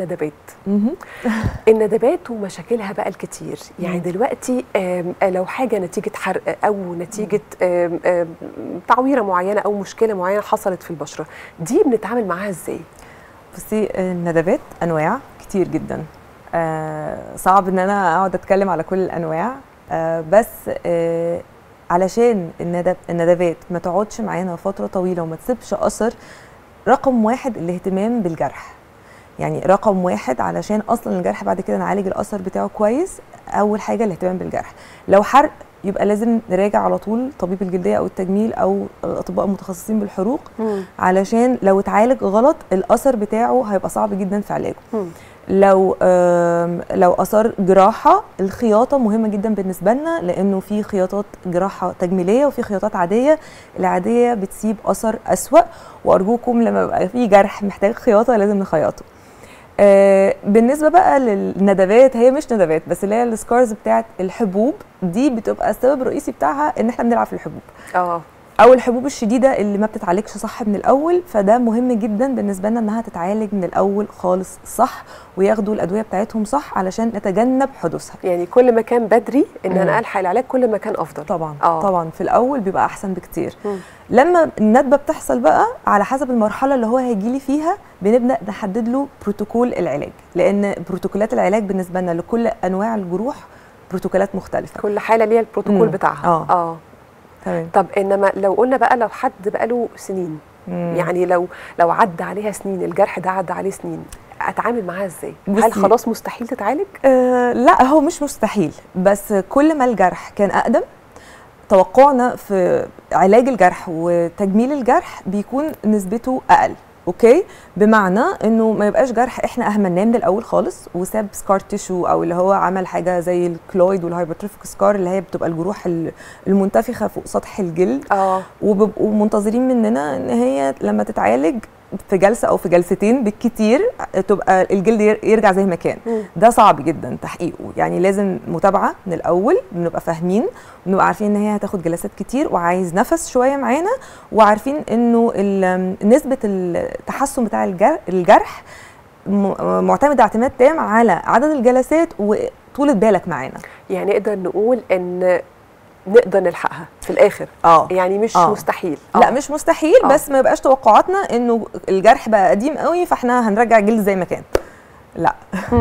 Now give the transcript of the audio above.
ندبات مهم. الندبات ومشاكلها بقى الكتير يعني مم. دلوقتي آم، لو حاجه نتيجه حرق او نتيجه آم، آم، تعويره معينه او مشكله معينه حصلت في البشره دي بنتعامل معاها ازاي بصي الندبات انواع كتير جدا آه صعب ان انا اقعد اتكلم على كل الانواع آه بس آه علشان الندب الندبات ما تقعدش معانا فتره طويله وما تسيبش اثر رقم واحد الاهتمام بالجرح يعني رقم واحد علشان اصلا الجرح بعد كده نعالج الاثر بتاعه كويس اول حاجه الاهتمام بالجرح لو حرق يبقى لازم نراجع على طول طبيب الجلديه او التجميل او الاطباء المتخصصين بالحروق علشان لو اتعالج غلط الاثر بتاعه هيبقى صعب جدا في علاجه مم. لو آم، لو اثار جراحه الخياطه مهمه جدا بالنسبه لنا لانه في خياطات جراحه تجميليه وفي خياطات عاديه العاديه بتسيب اثر اسوا وارجوكم لما يبقى في جرح محتاج خياطه لازم نخيطه آه، بالنسبه بقى للندبات هي مش ندبات بس اللي هي السكارز بتاعت الحبوب دي بتبقى السبب الرئيسي بتاعها ان احنا بنلعب في الحبوب اه او الحبوب الشديده اللي ما بتتعالجش صح من الاول فده مهم جدا بالنسبه لنا انها تتعالج من الاول خالص صح وياخدوا الادويه بتاعتهم صح علشان نتجنب حدوثها يعني كل ما كان بدري ان مم. انا الحق العلاج كل ما كان افضل طبعا آه. طبعا في الاول بيبقى احسن بكتير مم. لما الندبه بتحصل بقى على حسب المرحله اللي هو هيجي لي فيها بنبدا نحدد له بروتوكول العلاج لان بروتوكولات العلاج بالنسبه لنا لكل انواع الجروح بروتوكولات مختلفه كل حاله ليها البروتوكول مم. بتاعها آه. اه تمام طب انما لو قلنا بقى لو حد بقاله سنين مم. يعني لو لو عدى عليها سنين الجرح ده عدى عليه سنين اتعامل معاها ازاي هل بصي- خلاص مستحيل تتعالج آه لا هو مش مستحيل بس كل ما الجرح كان اقدم توقعنا في علاج الجرح وتجميل الجرح بيكون نسبته اقل اوكي بمعنى انه ما يبقاش جرح احنا اهملناه من الاول خالص وساب سكار تيشو او اللي هو عمل حاجه زي الكلويد والهايبرتروفيك سكار اللي هي بتبقى الجروح ال- المنتفخه فوق سطح الجلد اه وبيبقوا منتظرين مننا ان هي لما تتعالج في جلسه او في جلستين بالكتير تبقى الجلد ير- يرجع زي ما كان مم. ده صعب جدا تحقيقه يعني لازم متابعه من الاول بنبقى فاهمين بنبقى عارفين ان هي هتاخد جلسات كتير وعايز نفس شويه معانا وعارفين انه ال- نسبه التحسن بتاع الجر- الجرح م- معتمد اعتماد تام على عدد الجلسات وطولة بالك معانا يعني نقدر نقول ان نقدر نلحقها في الاخر اه يعني مش آه. مستحيل لا آه. مش مستحيل آه. بس ما يبقاش توقعاتنا انه الجرح بقى قديم قوي فاحنا هنرجع الجلد زي ما كان لا